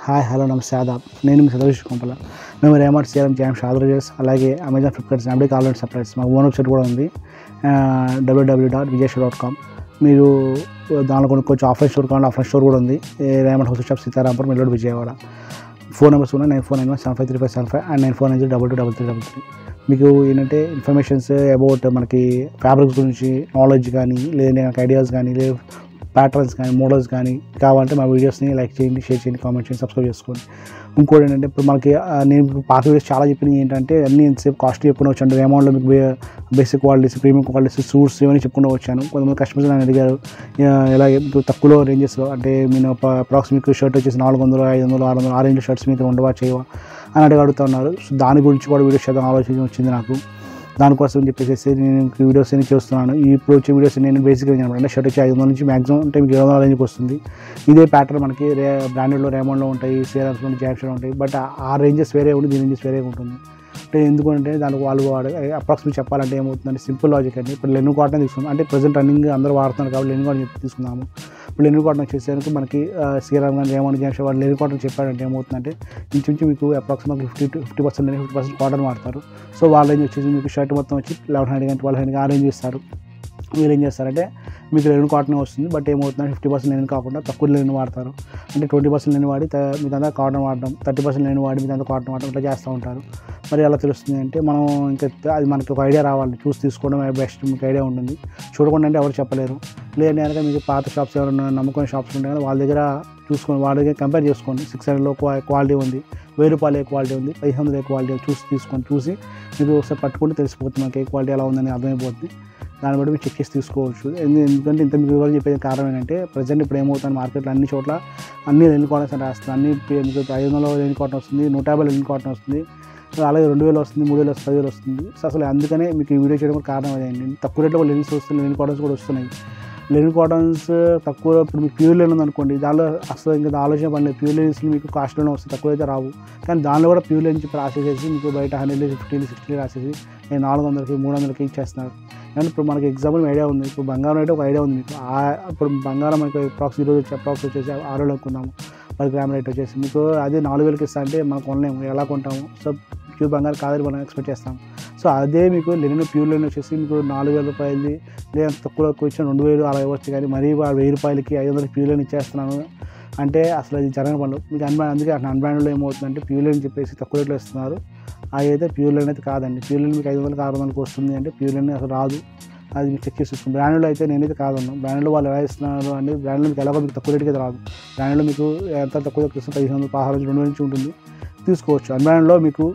hi hello నమస్తే ఆదాబ్ నేను మీ సతీష్ కొంపల మేము రేమార్ట్ సీఎం జామ్ షాదరేజెస్ అలాగే Amazon Flipkarts America online supplies మాకు ఓన్ వెబ్సైట్ కూడా ఉంది W W dot Vijay dot com మీరు దానిలో కొనుక్కోవచ్చు ఆఫ్లైన్ స్టోర్ కావాలి ఆఫ్లైన్ స్టోర్ కూడా ఉంది రేమండ్ హౌస్ షాప్ సీతారాంపురం మెల్లూరు విజయవాడ ఫోన్ నెంబర్స్ ఉన్నాయి nine four nine one seven five three five seven five and nine four nine zero double two double three double three మీకు ఏంటంటే ఇన్ఫర్మేషన్స్ అబౌట్ మనకి fabrics గురించి knowledge కానీ లేదంటే నాకు ఐడియాస్ కానీ లేదు ప్యాటర్న్స్ కానీ మోడల్స్ కానీ కావాలంటే మా వీడియోస్ని లైక్ చేయండి షేర్ చేయండి కామెంట్ చేయండి సబ్స్క్రైబ్ చేసుకోండి ఇంకోటి ఏంటంటే ఇప్పుడు మనకి ఆ, నేను ఇప్పుడు పాత వీడియోస్ చాలా చెప్పినవి ఏంటంటే అన్ని ఎంతసేపు కాస్ట్లీ చెప్పుకుని వచ్చాను అమౌంట్లో మీకు basic qualities premium qualities suits ఇవన్నీ చెప్పుకుంటూ వచ్చాను కొంతమంది కస్టమర్స్ నన్ను అడిగారు ఆ, ఎలాగే మీకు తక్కువలో రేంజెస్లో అంటే నేను అప్రాక్స్ మీకు షర్ట్ వచ్చేసి నాలుగు వందలు ఐదు వందలు ఆరు వందలు ఆ రేంజ్ షర్ట్స్ మీకు ఉండవా చేయవా అని అడిగి అడుగుతున్నారు సో దాని గురించి కూడా వీడియోస్ చేద్దాం ఆలోచన వచ్చింది నాకు దానికోసం అని చెప్పేసి నేను ఇంక వీడియోస్ అన్ని చేస్తున్నాను ఈ ఇప్పుడు వచ్చే వీడియోస్ నేను బేసిక్గా అనమాట అంటే షర్ట్ వచ్చి ఐదు వందల నుంచి మాక్సిమం అంటే మీకు ఏడు వందల రేంజ్కి వస్తుంది ఇదే ప్యాటర్న్ మనకి రే బ్రాండెడ్లో రేమండ్లో ఉంటాయి సీరమ్స్లో జాక్స్లో ఉంటాయి బట్ ఆ రేంజెస్ వేరే ఉంటుంది దీని రేంజెస్ వేరే ఉంటుంది అంటే ఎందుకంటే దానికి వాళ్ళు వాడే అప్రాక్సిమేట్ చెప్పాలంటే ఏమవుతుందంటే సింపుల్ లాజిక్ అండి ఇప్పుడు లెను కాటన్ తీసుకుందాం అంటే ప్రజెంట్ రన్నింగ్ అందరూ వాడుతున్నారు కాబట్టి లెను కాటన్ చెప్పి తీసుకుందాము ఇప్పుడు లెను కాటన్ వచ్చేసరికి మనకి సీరం కానీ రేమండ్ జాక్షన్ వాళ్ళు లెను కాటన్ చెప్పాడంటే ఏమవుతుందంటే ఇంచుమించు మీకు approximate fifty to fifty percent fifty percent cotton వాడతారు సో వాళ్ళ రేంజ్ వచ్చేసి మీకు షర్ట్ మొత్తం వచ్చి లెవెన్ హండ్రెడ్ కానీ ట్వెల్వ్ హండ్రెడ్ ఆ రేంజ్ ఇస్తారు మీరు ఏం చేస్తారంటే మీకు లెనిన్ కాటన్ వస్తుంది బట్ ఏమవుతుందంటే ఫిఫ్టీ పర్సెంట్ లెనిన్ కాకుండా తక్కువ లెనిన్ వాడతారు అంటే ట్వంటీ పర్సెంట్ లెనిన్ వాడి త- మీదంతా కాటన్ వాడడం థర్టీ పర్సెంట్ లెనిన్ వాడి మీదంతా కాటన్ వాడడం ఇట్లా చేస్తూ ఉంటారు మరి ఎలా తెలుస్తుంది అంటే మనం ఇంకా త- అది మనకి ఒక ఐడియా రావాలి చూసి తీసుకోవడం బెస్ట్ మీకు ఐడియా ఉంటుంది చూడకుండా అంటే ఎవరు చెప్పలేరు లేదంటే కనుక మీకు పాత షాప్స్ ఎవరైనా నమ్ముకునే షాప్స్ ఉంటాయి కదా వాళ్ళ దగ్గర చూసుకొని వాళ్ళ దగ్గర కంపేర్ చేసుకోండి సిక్స్ హండ్రెడ్లో క్వాలిటీ ఉంది వెయ్యి రూపాయలు ఏ క్వాలిటీ ఉంది పదిహేను వందలు ఏ క్వాలిటీ ఉంది చూసి తీసుకొని చూసి మీకు ఒకసారి పట్టుకుంటే తెలిసిపోతుంది మనకి ఏ క్వాలిటీ ఎలా ఉందని అర్థమైపోతుంది దాన్ని బట్టి మీరు చెక్ చేసి తీసుకోవచ్చు ఎందు- ఎందుకంటే ఇంత మీకు వివరాలు చెప్పేది కారణం ఏంటంటే ప్రజెంట్ ఇప్పుడు ఏమవుతుంది మార్కెట్లో అన్ని చోట్ల అన్ని లెనిన్ కాటన్స్ అని రాస్తుంది అన్ని పే- మీకు ఐదు వందల లెనిన్ కాటన్ వస్తుంది నూట యాభై లెనిన్ కాటన్ వస్తుంది సో అలాగే రెండు వేలు వస్తుంది మూడు వేలు వస్తుంది పదివేలు వస్తుంది సో అసలు అందుకనే మీకు ఈ వీడియో చేయడం కూడా కారణం అదేంటి తక్కువ రేట్లో లెనిన్స్ వస్తుంది లెనిన్ కాటన్స్ కూడా వస్తున్నాయి లెనిన్ కాటన్స్ తక్కువ ఇప్పుడు మీకు ప్యూర్ లెన్ ఉందనుకోండి దానిలో అసలు ఇంకా ఆలోచన పని లేదు ప్యూర్ లెన్స్ మీకు కాస్ట్లోనే వస్తాయి తక్కువ అయితే రావు కానీ దానిలో కూడా ప్యూర్ లెన్స్ చెప్పి రాసేసేసి మీకు బయట హండ్రెడ్ ఫిఫ్టీన్ సిక్స్టీ రాసేసి నేను నాలుగు వందలకి మూడు వందలకి ఇచ్చేస్తున్నారు కానీ ఇప్పుడు మనకి ఎగ్జాంపుల్ ఐడియా ఉంది ఇప్పుడు బంగారం అయితే ఒక ఐడియా ఉంది మీకు ఆ ఇప్పుడు బంగారం మనకి అప్రాక్స్ ఈరోజు వచ్చి అప్రాక్స్ వచ్చేసి ఆరు వేలు అనుకున్నాము పది గ్రామ్ రేట్ వచ్చేసి మీకు అదే నాలుగు వేలకి ఇస్తా అంటే మనం కొనలేము ఎలా కొంటాము సో ప్యూర్ బంగారం కాదని మనం ఎక్స్పెక్ట్ చేస్తాం సో అదే మీకు లెనిన్ ప్యూర్ లెనిన్ వచ్చేసి మీకు నాలుగు వేల రూపాయలది లేదా తక్కువ వచ్చిన రెండు వేలు అలా ఇవ్వచ్చు కానీ మరీ ఆ వెయ్యి రూపాయలకి ఐదు వందలకి ప్యూర్ లెనిన్ ఇచ్చేస్తున్నాను అంటే అసలు అది జరగని పనులు మీకు అన్బ్రాండ్ అందుకే అన్బ్రాండ్లో ఏమవుతుందంటే ప్యూర్ లెనిన్ చెప్పేసి తక్కువ రేట్లో ఇస్తున్నారు అది అయితే ప్యూర్ లెన్ అయితే కాదండి ప్యూర్ లెన్ మీకు ఐదు వందలకి ఆరు వందలకి వస్తుంది అంటే ప్యూర్ లెన్ అసలు రాదు అది మీకు చెక్ చేసి చూసుకోండి బ్రాండ్లో అయితే నేనైతే కాదన్నాను బ్రాండ్లో వాళ్ళు ఎలా ఇస్తున్నారు అంటే బ్రాండ్లో మీకు ఎలాగో మీకు తక్కువ రేటుకి అయితే రాదు బ్రాండ్లో మీకు ఎంత తక్కువ తక్కువ ఇస్తుంది పదిహేను వందలు పదహారు నుంచి రెండు వేల నుంచి ఉంటుంది తీసుకోవచ్చు అన్బ్రాండ్లో మీకు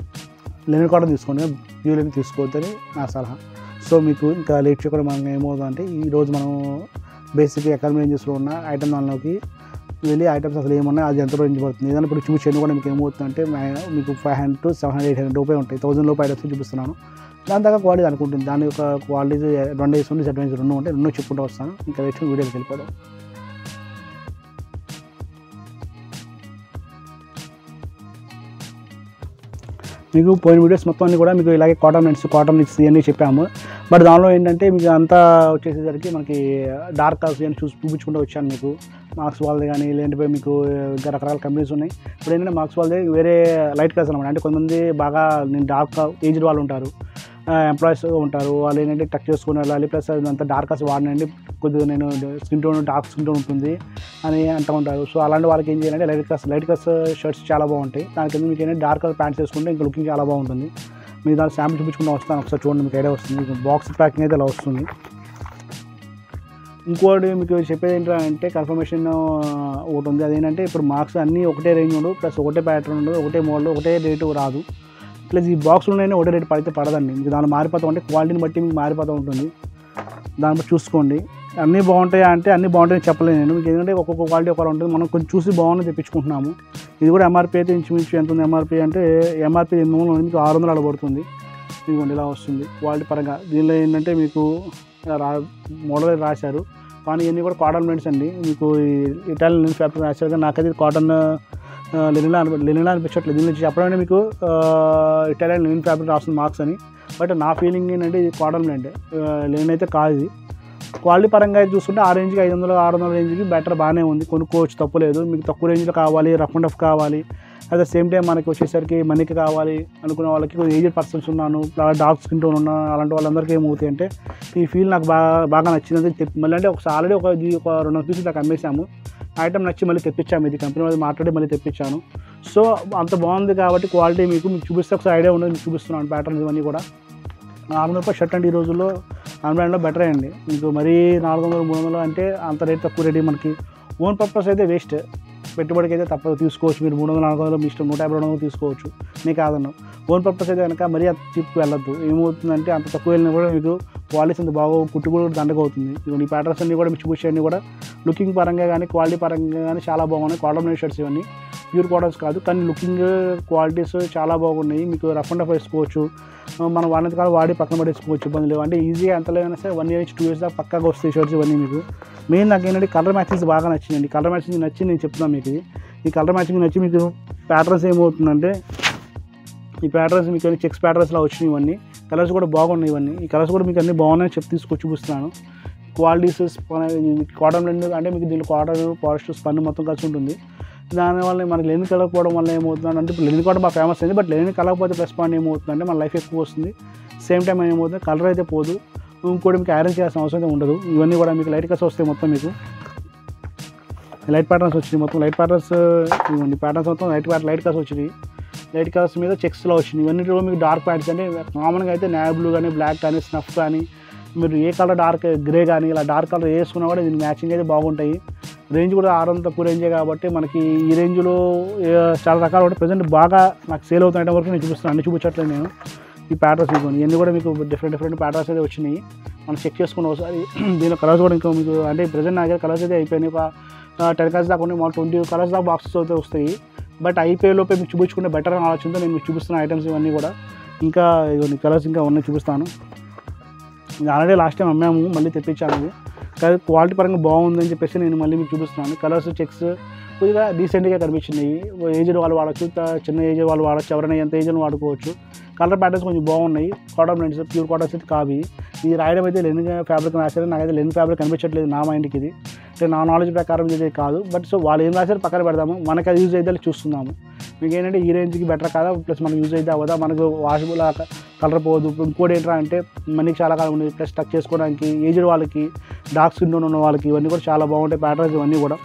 లెనిన్ కాటన్ తీసుకోండి ప్యూర్ లెన్ తీసుకోవద్దని నా సలహా సో మీకు ఇంకా లేట్ చేయకుండా మనం ఏమవుతుందంటే ఈరోజు మనం బేసిక్ ఎకానమీ రేంజెస్లో ఉన్న ఐటమ్ దానిలోకి వెళ్ళి ఐటమ్స్ అసలు ఏమున్నాయి అది ఎంత రేంజ్ పడుతుంది ఏదైనా ఇప్పుడు చూపించండి కూడా మీకు ఏమవుతుందంటే మ్యా- మీకు five hundred to seven hundred eight hundred రూపాయలు ఉంటాయి థౌసండ్ లోపు ఐటమ్స్ చూపిస్తున్నాను దాని దాకా క్వాలిటీ అనుకుంటుంది దాని యొక్క క్వాలిటీస్ అడ్వాంటేజ్ ఉంది డిసడ్వాంటేజ్ రెండు ఉంటాయి రెండు చెప్పుకుంటూ వస్తాను ఇంకా వేస్ట్ వీడియోకి వెళ్ళిపోదాం మీకు పోయిన వీడియోస్ మొత్తం అన్ని కూడా మీకు ఇలాగే కాటన్ నెట్స్ కాటన్ నెట్స్ ఇవన్నీ చెప్పాము బట్ దానిలో ఏంటంటే మీకు అంతా వచ్చేసేసరికి మనకి డార్క్ కలర్స్ ఇవన్నీ చూసి చూపించుకుంటూ వచ్చాను మీకు మార్క్స్ వాళ్ళది కానీ లేదంటే మీకు ఇంకా రకరకాల కంపెనీస్ ఉన్నాయి ఇప్పుడు ఏంటంటే మార్క్స్ వాళ్ళది వేరే లైట్ కలర్స్ అనమాట అంటే కొంతమంది బాగా నేను డార్క్ ఏజ్డ్ వాళ్ళు ఉంటారు ఎంప్లాయీస్ ఉంటారు వాళ్ళు ఏంటంటే టచ్ చేసుకుని వెళ్ళాలి ప్లస్ అంత డార్క్ కలర్స్ వాడినండి కొద్దిగా నేను skin tone dark skin tone ఉంటుంది అని అంటూ ఉంటారు సో అలాంటి వాళ్ళకి ఏం చేయాలంటే light colours light colours shirts చాలా బాగుంటాయి దాని కింద మీకు ఏంటంటే డార్క్ కలర్ ప్యాంట్స్ వేసుకుంటే ఇంకా లుకింగ్ చాలా బాగుంటుంది మీకు దాని శాంపుల్ చూపించుకుంటూ వస్తాను ఒకసారి చూడండి మీకు ఐడియా వస్తుంది మీకు బాక్స్ ప్యాకింగ్ అయితే ఇలా వస్తుంది ఇంకోటి మీకు చెప్పేది ఏంటంటే కన్ఫర్మేషన్ ఒకటి ఉంది అదేంటంటే ఇప్పుడు మార్క్స్ అన్నీ ఒకటే రేంజ్ ఉండవు ప్లస్ ఒకటే ప్యాటర్న్ ఉండదు ఒకటే మోడల్ ఒకటే రేటు రాదు ప్లస్ ఈ బాక్స్ ఉన్నాయని ఒకటే రేటు పడితే పడదండి మీకు దాని మారిపోతూ ఉంటే క్వాలిటీని బట్టి మీకు మారిపోతూ ఉంటుంది దాన్ని బట్టి చూసుకోండి అన్నీ బాగుంటాయా అంటే అన్నీ బాగుంటాయని చెప్పలేను నేను మీకు ఏంటంటే ఒక్కొక్క క్వాలిటీ ఒకలా ఉంటుంది మనం కొంచెం చూసి బాగుంది తెప్పించుకుంటున్నాము ఇది కూడా ఎంఆర్పీ అయితే ఇంచుమించు ఎంత ఉంది ఎంఆర్పీ అంటే ఎంఆర్పీ ఎనిమిది వందలు ఉంది మీకు ఆరు వందలు అలా పడుతుంది ఇదిగోండి ఇలా వస్తుంది క్వాలిటీ పరంగా దీనిలో ఏంటంటే మీకు ఇలా రా మోడల్ రాశారు కానీ ఇవన్నీ కూడా కాటన్ ప్రింట్స్ అండి మీకు ఈ ఇటాలియన్ లెనిన్ ఫ్యాబ్రిక్ రాశారు కానీ నాకైతే కాటన్ లెనిన్ అనిపి లెనిన్ అనిపించట్లేదు దీని నుంచి చెప్పడం మీకు ఆ, ఇటాలియన్ లెనిన్ ఫ్యాబ్రిక్ రాస్తుంది మార్క్స్ అని బట్ నా ఫీలింగ్ ఏంటంటే ఇది కాటన్ ప్రింట్ లెనిన్ అయితే కాదు ఇది క్వాలిటీ పరంగా అయితే చూసుకుంటే ఆ రేంజ్కి ఐదు వందలు ఆరు వందల రేంజ్కి బెటర్ బాగానే ఉంది కొనుక్కోవచ్చు తప్పులేదు మీకు తక్కువ రేంజ్లో కావాలి రఫ్ అండ్ రఫ్ కావాలి అట్ ద సేమ్ టైం మనకి వచ్చేసరికి మనీకి కావాలి అనుకునే వాళ్ళకి కొంచెం ఏజ్డ్ పర్సన్స్ ఉన్నాను డార్క్ స్కిన్ టోన్ ఉన్నా అలాంటి వాళ్ళందరికీ ఏమవుతాయి అంటే ఈ ఫీల్ నాకు బాగా బాగా నచ్చింది చెప్పి మళ్ళీ అంటే ఒకసారి ఆల్రెడీ ఒక ఇది ఒక రెండు వందల పీసులు నాకు అమ్మేశాము ఐటమ్ నచ్చి మళ్ళీ తెప్పించాము ఇది కంపెనీ వాళ్ళు మాట్లాడి మళ్ళీ తెప్పించాను సో అంత బాగుంది కాబట్టి క్వాలిటీ మీకు మీకు చూపిస్తే ఒకసారి ఐడియా ఉండదు మీకు చూపిస్తున్నాను ప్యాటర్న్స్ ఇవన్నీ కూడా నాలుగు రూపాయలు షర్ట్ అంటే ఈ రోజుల్లో ఆన్లైన్లో బెటర్ అండి మీకు మరీ నాలుగు వందలు మూడు వందలు అంటే అంత రేట్ తక్కువ రేట్ మనకి ఓన్ పర్పస్ అయితే వేస్ట్ పెట్టుబడికి అయితే తప్పదు తీసుకోవచ్చు మీరు మూడు వందలు నాలుగు వందలు మీ ఇష్టం నూట యాభై రెండు వందలు తీసుకోవచ్చు మీకు కాదన్ను ఓన్ పర్పస్ అయితే కనుక మరీ అంత చీప్కి వెళ్ళొద్దు ఏమవుతుందంటే అంత తక్కువ వెళ్ళినా కూడా మీకు క్వాలిటీ అంత బాగా కుట్టు కూడా దండగా అవుతుంది ఇవన్నీ ప్యాటర్న్స్ అన్ని కూడా మీకు చూపించండి కూడా లుకింగ్ పరంగా కానీ క్వాలిటీ పరంగా కానీ చాలా బాగున్నాయి కాటన్ షర్ట్స్ ఇవన్నీ ప్యూర్ కాటన్స్ కాదు కానీ లుకింగ్ క్వాలిటీస్ చాలా బాగున్నాయి మీకు రఫ్ అండ్ రఫ్ వేసుకోవచ్చు మనం వాడినంత కాలం వాడి పక్కన పడేసుకోవచ్చు ఇబ్బంది లేవు అంటే ఈజీగా ఎంత లేదన్నా సరే వన్ ఇయర్ నుంచి టూ ఇయర్స్ దాకా పక్కాగా వస్తాయి షర్ట్స్ ఇవన్నీ మీకు మెయిన్ నాకు ఏంటంటే కలర్ మ్యాచింగ్స్ బాగా నచ్చిందండి కలర్ మ్యాచింగ్ నచ్చి నేను చెప్తున్నాను మీకు ఇది ఈ కలర్ మ్యాచింగ్ నచ్చి మీకు ప్యాటర్న్స్ ఏమవుతుందంటే ఈ ప్యాటర్న్స్ మీకు అన్ని చెక్స్ ప్యాటర్న్స్లో వచ్చినాయి ఇవన్నీ కలర్స్ కూడా బాగున్నాయి ఇవన్నీ ఈ కలర్స్ కూడా మీకు అన్ని బాగున్నాయని చెప్పి తీసుకొచ్చి చూపిస్తున్నాను క్వాలిటీస్ కాటన్ రెండు అంటే మీకు దీంట్లో కాటన్ పాలిస్టర్ స్పన్ మొత్తం కలిసి ఉంటుంది దానివల్ల మనకి లెనిన్ కలగకపోవడం వల్ల ఏమవుతుంది అంటే ఇప్పుడు లెనిన్ కూడా బాగా ఫేమస్ అయింది బట్ లెనిన్ కలగకపోతే ప్లస్ పాయింట్ ఏమవుతుందంటే మన లైఫ్ ఎక్కువ వస్తుంది సేమ్ టైం ఏమవుతుంది కలర్ అయితే పోదు ఇంకోటి మీకు ఐరన్ చేయాల్సిన అవసరం అయితే ఉండదు ఇవన్నీ కూడా మీకు లైట్ కలర్స్ వస్తాయి మొత్తం మీకు లైట్ ప్యాటర్న్స్ వచ్చినాయి మొత్తం లైట్ ప్యాటర్న్స్ ఇవన్నీ ప్యాటర్న్స్ మొత్తం లైట్ ప్యాటర్న్ లైట్ కలర్స్ వచ్చినాయి లైట్ కలర్స్ మీద చెక్స్లో వచ్చినాయి ఇవన్నిటిలో మీకు డార్క్ ప్యాటర్న్స్ అంటే కామన్గా అయితే నేవీ బ్లూ కానీ బ్లాక్ కానీ స్నఫ్ కానీ మీరు ఏ కలర్ డార్క్ గ్రే కానీ ఇలా డార్క్ కలర్ వేసుకున్నా కూడా దీనికి మ్యాచింగ్ అయితే బాగుంటాయి రేంజ్ కూడా ఆరు వందల తక్కువ రేంజే కాబట్టి మనకి ఈ రేంజ్లో ఏ, చాలా రకాలు ఉంటాయి ప్రజెంట్ బాగా నాకు సేల్ అవుతున్న ఐటమ్ వరకు నేను చూపిస్తున్నాను అన్ని చూపించట్లేదు నేను ఈ ప్యాటర్న్స్ ఇవ్వండి ఇవన్నీ కూడా మీకు డిఫరెంట్ డిఫరెంట్ ప్యాటర్న్స్ అయితే వచ్చినాయి మనం చెక్ చేసుకుని ఒకసారి దీనిలో కలర్స్ కూడా ఇంకా మీకు అంటే ప్రజెంట్ నా దగ్గర కలర్స్ అయితే అయిపోయినాయి ఒక టెన్ కలర్స్ దాకా ఉన్నాయి మా ట్వంటీ కలర్స్ దాకా బాక్సెస్ అయితే వస్తాయి బట్ అయిపోయే లోపే మీకు చూపించుకుంటే బెటర్ అని ఆలోచనతో నేను మీకు చూపిస్తున్న ఐటమ్స్ ఇవన్నీ కూడా ఇంకా ఇవన్నీ కలర్స్ ఇంకా ఉన్నాయి చూపిస్తాను ఇది ఆల్రెడీ లాస్ట్ టైం అమ్మాము మళ్ళీ తెప్పించాను ఇది కానీ క్వాలిటీ పరంగా బాగుందని చెప్పేసి నేను మళ్ళీ మీకు చూపిస్తున్నాను కలర్స్ చెక్స్ కొద్దిగా డీసెంట్గా కనిపించినాయి ఏజ్డ్ వాళ్ళు వాడచ్చు త- చిన్న ఏజ్ వాళ్ళు వాడచ్చు ఎవరైనా ఎంత ఏజ్ వాడుకోవచ్చు కలర్ ప్యాటర్న్స్ కొంచెం బాగున్నాయి కాటన్ ప్రింట్స్ ప్యూర్ కాటన్స్ అయితే కావి ఇది రాయడం అయితే లెనిన్ ఫ్యాబ్రిక్ రాశారు నాకైతే లెనిన్ ఫ్యాబ్రిక్ కనిపించట్లేదు నా మైండ్కి ఇది అంటే నా నాలెడ్జ్ ప్రకారం ఇది కాదు బట్ సో వాళ్ళు ఏం రాశారు పక్కన పెడదాము మనకి అది యూజ్ అయితే చూస్తున్నాము మీకు ఏంటంటే ఈ రేంజ్కి బెటర్ కాదా ప్లస్ మనకు యూజ్ అయితే అవ్వదా మనకు వాషబుల్ కలర్ పోదు ఇంకోటి ఏంటంటే అంటే మనకి చాలా కాలం ఉంది ప్లస్ టచ్ చేసుకోవడానికి ఏజ్డ్ వాళ్ళకి డార్క్ స్కిన్ టోన్ ఉన్న వాళ్ళకి ఇవన్నీ కూడా చాలా బాగుంటాయి ప్యాటర్న్స్ ఇవన్నీ కూడా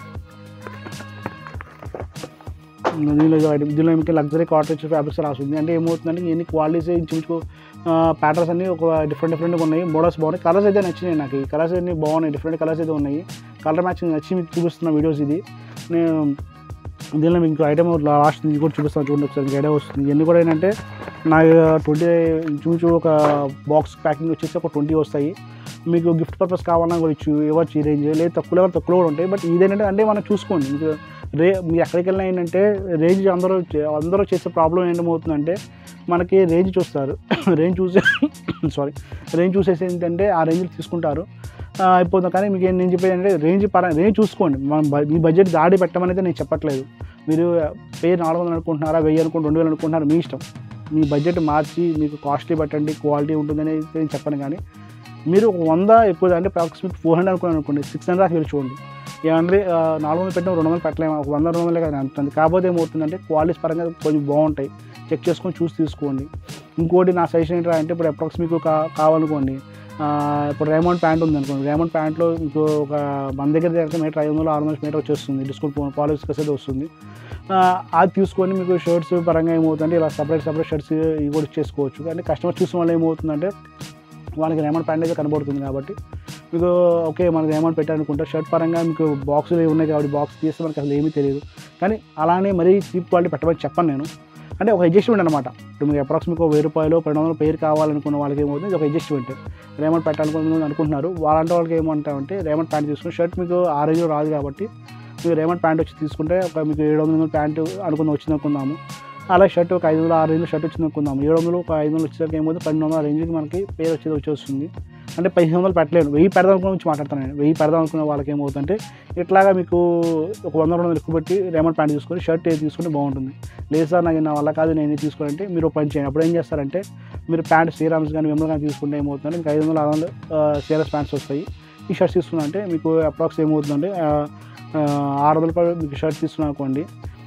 దీనిలో ఇది- దీనిలో మీకు లగ్జరీ కాటేజ్ ఫ్యాబ్రిక్స్ రాస్తుంది అంటే ఏమవుతుందంటే ఎన్ని క్వాలిటీస్ ఇంచుమించు ప్యాటర్న్స్ అన్ని ఒక డిఫరెంట్ డిఫరెంట్గా ఉన్నాయి మోడల్స్ బాగున్నాయి కలర్స్ అయితే నచ్చినాయి నాకు ఈ కలర్స్ అన్ని బాగున్నాయి డిఫరెంట్ కలర్స్ అయితే ఉన్నాయి కలర్ మ్యాచింగ్ నచ్చి మీకు చూపిస్తున్న వీడియోస్ ఇది నేను దీనిలో మీకు ఐటమ్ లాస్ట్ నుంచి కూడా చూపిస్తాను చూడండి ఒకసారి మీకు ఐడియా వస్తుంది ఇవన్నీ కూడా ఏంటంటే నా ట్వంటీ చూచు ఒక బాక్స్ ప్యాకింగ్ వచ్చేసి ఒక ట్వంటీ వస్తాయి మీకు గిఫ్ట్ పర్పస్ కావాలన్నా కూడా ఇచ్చు ఇవ్వచ్చు ఈ రేంజ్ లేదు తక్కువలో కూడా తక్కువలో కూడా ఉంటాయి బట్ ఇదేంటంటే అంటే మనం చూసుకోండి మీకు రే మీరు ఎక్కడికి వెళ్ళినా ఏంటంటే రేంజ్ అందరూ చే- అందరూ చేసే ప్రాబ్లం ఏంటమవుతుందంటే మనకి రేంజ్ చూస్తారు రేంజ్ చూసే సారీ రేంజ్ చూసేసి ఏంటంటే ఆ రేంజ్ తీసుకుంటారు ఆ, అయిపోతుంది కానీ మీకు ఏం నేను చెప్పేది అంటే రేంజ్ పర రేంజ్ చూసుకోండి మన బ- మీ బడ్జెట్ దాడి పెట్టమని అయితే నేను చెప్పట్లేదు మీరు పేరు నాలుగు వందలు అనుకుంటున్నారా వెయ్యి అనుకుంటు రెండు వేలు అనుకుంటున్నారా మీ ఇష్టం మీ బడ్జెట్ మార్చి మీకు కాస్ట్లీ పెట్టండి క్వాలిటీ ఉంటుందని అయితే నేను చెప్పను కానీ మీరు ఒక వంద ఎక్కువ అంటే అప్రాక్సిమేట్ ఫోర్ హండ్రెడ్ అనుకున్నాను అనుకోండి సిక్స్ హండ్రెడ్ దాకా వెళ్ళి చూడండి ఏమంటే ఆ, నాలుగు వందలు పెట్టిన రెండు వందలు పెట్టలేము ఒక వంద రెండు వందలే కదా అంటుంది కాకపోతే ఏమవుతుందంటే క్వాలిటీస్ పరంగా కొంచెం బాగుంటాయి చెక్ చేసుకొని చూసి తీసుకోండి ఇంకోటి నా సజెషన్ ఏంటంటే అంటే ఇప్పుడు అప్రాక్స్ మీకు కా కావాలనుకోండి ఆ, ఇప్పుడు రేమండ్ ప్యాంట్ ఉంది అనుకోండి రేమండ్ ప్యాంట్లో మీకు ఒక మన దగ్గర దగ్గర మీటర్ ఐదు వందలు ఆరు వందల మీటర్ వచ్చేస్తుంది డిస్కౌంట్ పాలిస్ అయితే వస్తుంది ఆ, అది తీసుకొని మీకు షర్ట్స్ పరంగా ఏమవుతుందంటే ఇలా సపరేట్ సపరేట్ షర్ట్స్ ఇవి కూడా చేసుకోవచ్చు కానీ కస్టమర్ చూసిన వల్ల ఏమవుతుందంటే వాళ్ళకి రేమండ్ ప్యాంట్ అయితే కనబడుతుంది కాబట్టి మీకు ఓకే మనకి రేమండ్ పెట్టాలనుకుంటే షర్ట్ పరంగా మీకు బాక్సులు ఉన్నాయి కాబట్టి బాక్స్ తీస్తే మనకి అసలు ఏమీ తెలియదు కానీ అలానే మరీ చీప్ క్వాలిటీ పెట్టమని చెప్పను నేను అంటే ఒక అడ్జస్ట్మెంట్ అనమాట ఇప్పుడు మీకు అప్రాక్స్ మీకు వెయ్యి రూపాయలు రెండు వందల పేరు కావాలనుకున్న వాళ్ళకి ఏమవుతుంది ఇది ఒక అడ్జస్ట్మెంట్ రేమండ్ పెట్టాలనుకున్న అనుకుంటున్నారు వాళ్ళంటే వాళ్ళకి ఏమంటామంటే రేమండ్ ప్యాంట్ తీసుకుని షర్ట్ మీకు ఆ రేంజ్లో రాదు కాబట్టి మీకు రేమండ్ ప్యాంట్ వచ్చి తీసుకుంటే ఒక మీకు ఏడు వందల ప్యాంటు అనుకుందాం వచ్చింది అనుకుందాము అలా షర్ట్ ఒక ఐదు వందలు ఆరు రేంజ్ షర్ట్ వచ్చింది అనుకుందాం ఏడు వందలు ఒక ఐదు వందలు వచ్చేసరికి ఏమవుతుంది పన్నెండు వందల రేంజ్కి మనకి పేరు వచ్చేది వచ్చేస్తుంది అంటే పదిహేను వందలు పెట్టలేను వెయ్యి పెడదాం అనుకున్న నుంచి మాట్లాడతాను నేను వెయ్యి పెడదాం అనుకున్న వాళ్ళకి ఏమవుతుందంటే ఇట్లాగా మీకు ఒక వంద రెండు వందలు ఎక్కువ పెట్టి రేమండ్ ప్యాంట్ తీసుకొని షర్ట్ ఏది తీసుకుంటే బాగుంటుంది లేదు సార్ నాకు నా వల్ల కాదు నేను తీసుకోవాలంటే మీరు ఒక పని చేయండి అప్పుడు ఏం చేస్తారంటే మీరు ప్యాంట్ శ్రీరామ్స్ కానీ విమల్ కానీ తీసుకుంటే ఏమవుతుందంటే ఇంకా ఐదు వందలు ఆరు వందలు సీరస్ ప్యాంట్స్ వస్తాయి ఈ షర్ట్స్ తీసుకున్నా అంటే మీకు అప్రాక్స్ ఏమవుతుందంటే ఆ, ఆ, ఆరు వందల రూపాయలు మీకు షర్ట్ తీసుకున్నా అనుకోండి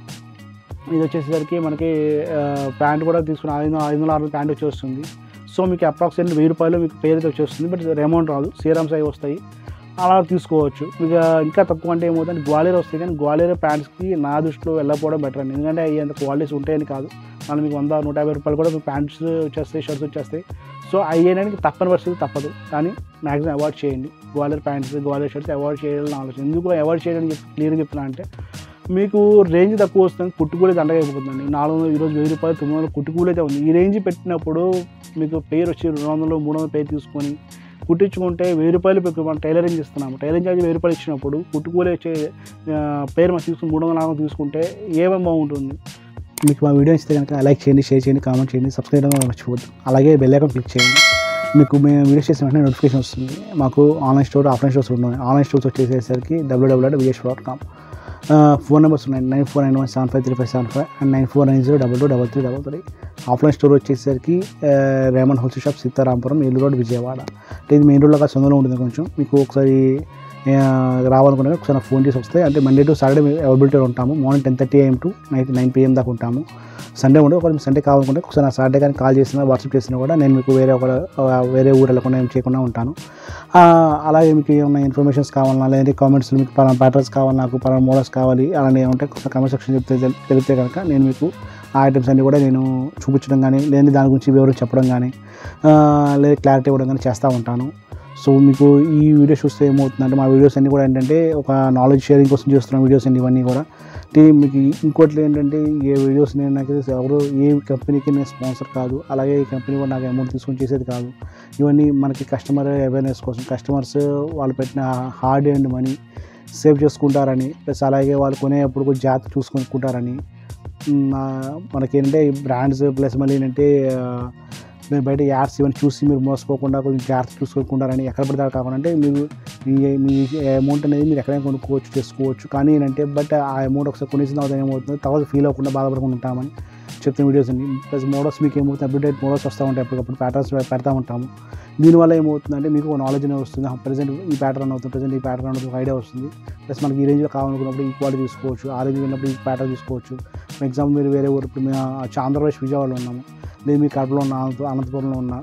ఇది వచ్చేసరికి మనకి ప్యాంట్ కూడా తీసుకున్న ఐదు వందల ఐదు వందల ఆరు వందల ప్యాంట్ వచ్చి వస్తుంది సో మీకు అప్రాక్సిమేట్ వెయ్యి రూపాయలు మీకు పేరు అయితే వచ్చేస్తుంది బట్ అమౌంట్ రాదు సీరమ్స్ అవి వస్తాయి అలా తీసుకోవచ్చు మీకు ఇంకా తక్కువ అంటే ఏమవుతుంది గ్వాలియర్ వస్తాయి కానీ గ్వాలియర్ ప్యాంట్స్కి నా దృష్టిలో వెళ్ళకపోవడం బెటర్ అండి ఎందుకంటే అవి అంత క్వాలిటీస్ ఉంటాయని కాదు మళ్ళీ మీకు వంద నూట యాభై రూపాయలు కూడా మీకు ప్యాంట్స్ వచ్చేస్తాయి షర్ట్స్ వచ్చేస్తాయి సో అవి వేయడానికి తప్పని పరిస్థితి తప్పదు కానీ మ్యాక్సిమం అవాయిడ్ చేయండి Gwalior pants Gwalior shirts avoid చేయాలని ఆలోచన ఎందుకు అవాయిడ్ చేయడానికి క్లియర్గా చెప్తున్నా అంటే మీకు రేంజ్ తక్కువ వస్తుంది కుట్టుకూలి దండగా అయిపోతుందండి నాలుగు వందలు ఈరోజు వెయ్యి రూపాయలు తొమ్మిది వందలు కుట్టుకూలి అయితే ఉంది ఈ రేంజ్ పెట్టినప్పుడు మీకు పేరు వచ్చి రెండు వందలు మూడు వందలు పేరు తీసుకొని కుట్టించుకుంటే వెయ్యి రూపాయలు మీకు మనం టైలరింగ్ ఇస్తున్నాము టైలరింగ్ ఛార్జ్ వెయ్యి రూపాయలు ఇచ్చినప్పుడు కుట్టుకూలి వచ్చే ఆ, పేరు మనం తీసుకుని మూడు వందల నాలుగు తీసుకుంటే ఏమేమి బాగుంటుంది మీకు మా వీడియో ఇస్తే కనుక లైక్ చేయండి షేర్ చేయండి కామెంట్ చేయండి సబ్స్క్రైబ్ చేయడం మర్చిపోవద్దు అలాగే బెల్ ఐకాన్ క్లిక్ చేయండి మీకు మేము వీడియోస్ చేసిన వెంటనే నోటిఫికేషన్ వస్తుంది మాకు ఆన్లైన్ స్టోర్ ఆఫ్లైన్ స్టోర్స్ ఉన్నాయి ఆన్లైన్ స్టోర్స్ వచ్చేసరికి W W dot Vijesh dot com phone numbers ఉన్నాయి nine four nine one seven five three five seven five and nine four nine zero double two double three double three offline store వచ్చేసరికి Raymond wholesale shop Sitarampuram Eluru road Vijayawada అంటే ఇది main రోడ్లో కాదు సొంతంలో ఉంటుంది కొంచెం మీకు ఒకసారి ఆ, రావాలనుకున్నా ఒకసారి నాకు ఫోన్ చేసి వస్తే అంటే మండే టు సాటర్డే అవైలబిలిటీ ఉంటాము morning ten thirty AM to night nine PM దాకా ఉంటాము సండే ఉండదు ఒకవేళ సండే కావాలనుకుంటే ఒకసారి నా సాటర్డే కానీ కాల్ చేసినా వాట్సాప్ చేసినా కూడా నేను మీకు వేరే ఒక ఆ, వేరే ఊరు వెళ్ళకుండా ఏం చేయకుండా ఉంటాను ఆ, అలాగే మీకు ఏమైనా ఇన్ఫర్మేషన్స్ కావాలన్నా లేదంటే కామెంట్స్ మీకు పలానా ప్యాటర్న్స్ కావాలి నాకు పలానా మోడల్స్ కావాలి అలానే ఏమంటే కొంచెం కామెంట్ సెక్షన్ చెప్తే తెల్- తెలిపితే కనుక నేను మీకు ఆ ఐటమ్స్ అన్ని కూడా నేను చూపించడం కానీ లేదంటే దాని గురించి వివరం చెప్పడం కానీ ఆ, లేదా క్లారిటీ ఇవ్వడం కానీ చేస్తూ ఉంటాను సో మీకు ఈ వీడియోస్ చూస్తే ఏమవుతుందంటే మా వీడియోస్ అన్నీ కూడా ఏంటంటే ఒక నాలెడ్జ్ షేరింగ్ కోసం చేస్తున్న వీడియోస్ అండి ఇవన్నీ కూడా అంటే మీకు ఇంకోటి ఏంటంటే ఏ వీడియోస్ నేను నాకు తెలిసి ఎవరు ఏ కంపెనీకి నేను స్పాన్సర్ కాదు అలాగే ఈ కంపెనీ కూడా నాకు అమౌంట్ తీసుకొని చేసేది కాదు ఇవన్నీ మనకి కస్టమర్ అవేర్నెస్ కోసం కస్టమర్స్ వాళ్ళు పెట్టిన హార్డ్ అండ్ మనీ సేవ్ చేసుకుంటారని ప్లస్ అలాగే వాళ్ళు కొనేటప్పుడు కూడా జాగ్రత్త చూసుకుంటారని మ్, ఆ, మనకేంటంటే ఈ బ్రాండ్స్ ప్లస్ మళ్ళీ ఏంటంటే ఆ, మీరు బయట యాడ్స్ ఇవన్నీ చూసి మీరు మోసపోకుండా కొంచెం జాగ్రత్త చూసుకుంటారని ఎక్కడ పడితే అక్కడ కాకుండా అంటే మీరు మీ మీ అమౌంట్ అనేది మీరు ఎక్కడైనా కొనుక్కోవచ్చు చేసుకోవచ్చు కానీ ఏంటంటే బట్ ఆ అమౌంట్ ఒకసారి కొనేసిన తర్వాత ఏమవుతుంది తర్వాత ఫీల్ అవ్వకుండా బాధపడకుండా ఉంటామని చెప్తున్న వీడియోస్ అండి ప్లస్ మోడల్స్ మీకు ఏమవుతుంది అప్డేట్ మోడల్స్ వస్తూ ఉంటాయి అప్పటికప్పుడు ప్యాటర్న్స్ పెడతా ఉంటాము దీనివల్ల ఏమవుతుందంటే మీకు ఒక నాలెడ్జ్ అనేది వస్తుంది ప్రజెంట్ ఈ ప్యాటర్న్ అవుతుంది ప్రజెంట్ ఈ ప్యాటర్న్ అవుతుంది ఒక ఐడియా వస్తుంది ప్లస్ మనకి ఈ రేంజ్లో కావాలనుకున్నప్పుడు ఈ క్వాలిటీ తీసుకోవచ్చు ఆ రేంజ్ వెళ్ళినప్పుడు ఈ ప్యాటర్న్ తీసుకోవచ్చు ఫర్ ఎగ్జాంపుల్ మీరు వేరే ఊరు ఇప్పుడు మేము ఆంధ్రప్రదేశ్ విజయవాడలో ఉన్నాము లేదు మీ కడపలో ఉన్న అనంత- అనంతపురంలో ఉన్న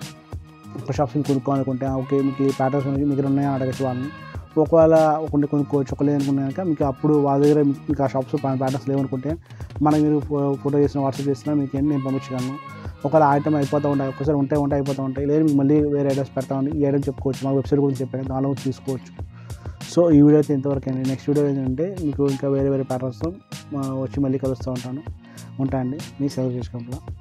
ఒక షాప్స్ కొనుక్కోవాలనుకుంటే ఓకే మీకు ఈ ప్యాటర్న్స్ ఉన్నాయి మీకు ఉన్నాయా అడగచ్చు వాళ్ళని ఒకవేళ ఒకటి కొనుక్కోవచ్చు ఒక లేదనుకున్నాక మీకు అప్పుడు వాళ్ళ దగ్గర మీకు- మీకు ఆ షాప్స్ ప్యాటర్న్స్ లేవనుకుంటే మనకి మీరు ఫో- ఫోటో చేసిన వాట్సాప్ చేసినా మీకు ఏంటి నేను పంపించగలను ఒకవేళ ఐటమ్ అయిపోతూ ఉంటాయి ఒక్కసారి ఉంటాయి ఉంటాయి అయిపోతూ ఉంటాయి లేదా మీకు మళ్ళీ వేరే ఐటమ్స్ పెడతా ఉండి ఈ ఐటమ్ చెప్పుకోవచ్చు మా వెబ్సైట్ గురించి చెప్పాను దానిలో నుంచి తీసుకోవచ్చు సో ఈ వీడియో అయితే ఇంతవరకు అండి నెక్స్ట్ వీడియో ఏంటంటే మీకు ఇంకా వేరే వేరే ప్యాటర్న్స్తో వచ్చి మళ్ళీ కలుస్తూ ఉంటాను ఉంటా అండి మీ సెలవు చేసుకోవాలి